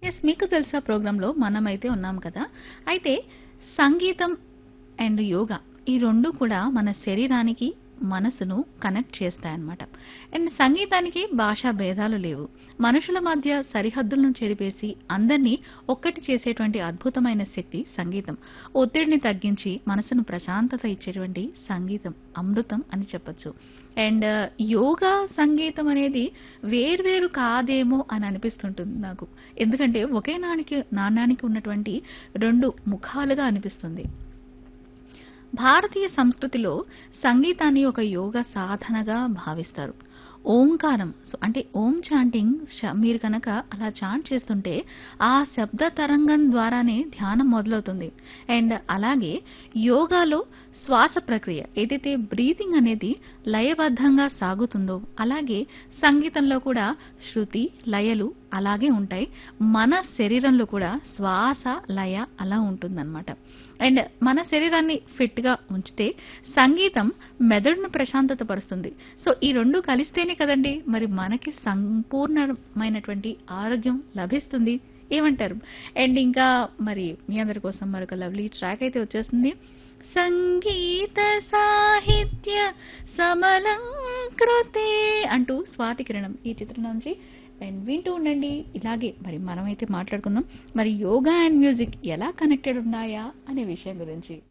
yes మీకు తెలుసా ప్రోగ్రాంలో మనమైతే ఉన్నాం కదా అయితే సంగీతం అండ్ యోగా ఈ రెండు కూడా మన శరీరానికి మనసును కనెక్ట్ చేస్తాయన్నమాట అండ్ సంగీతానికి భాషా భేదాలు లేవు మనుషుల మధ్య సరిహద్దులను చెరిపేసి అందరినీ ఒక్కటి చేసేటువంటి అద్భుతమైన శక్తి సంగీతం ఒత్తిడిని తగ్గించి మనసును ప్రశాంతత ఇచ్చేటువంటి సంగీతం అమృతం అని చెప్పొచ్చు అండ్ యోగా సంగీతం అనేది వేర్వేరు కాదేమో అని అనిపిస్తుంటుంది నాకు ఎందుకంటే ఒకే నానికి నాణానికి ఉన్నటువంటి రెండు ముఖాలుగా అనిపిస్తుంది భారతీయ సంస్కృతిలో సంగీతాన్ని ఒక యోగ సాధనగా భావిస్తారు ఓంకారం సో అంటే ఓం చాంటింగ్ శ- మీరు కనుక అలా చాంట్ చేస్తుంటే ఆ శబ్ద తరంగం ద్వారానే ధ్యానం మొదలవుతుంది అండ్ అలాగే యోగాలో శ్వాస ప్రక్రియ ఏదైతే బ్రీతింగ్ అనేది లయబద్ధంగా సాగుతుందో అలాగే సంగీతంలో కూడా శృతి లయలు అలాగే ఉంటాయి మన శరీరంలో కూడా శ్వాస లయ అలా ఉంటుందన్నమాట అండ్ మన శరీరాన్ని ఫిట్ గా ఉంచితే సంగీతం మెదడును ప్రశాంతత పరుస్తుంది సో ఈ రెండు కలిస్తేనే కదండి మరి మనకి సంపూర్ణమైనటువంటి ఆరోగ్యం లభిస్తుంది ఏమంటారు అండ్ ఇంకా మరి మీ అందరి కోసం మరొక లవ్లీ ట్రాక్ అయితే వచ్చేస్తుంది సంగీత సాహిత్య సమలంకృతే అంటూ స్వాతి కిరణం ఈ చిత్రం నుంచి అండ్ వింటూ ఉండండి ఇలాగే మరి మనమైతే మాట్లాడుకుందాం మరి యోగా అండ్ మ్యూజిక్ ఎలా కనెక్టెడ్ ఉన్నాయా అనే విషయం గురించి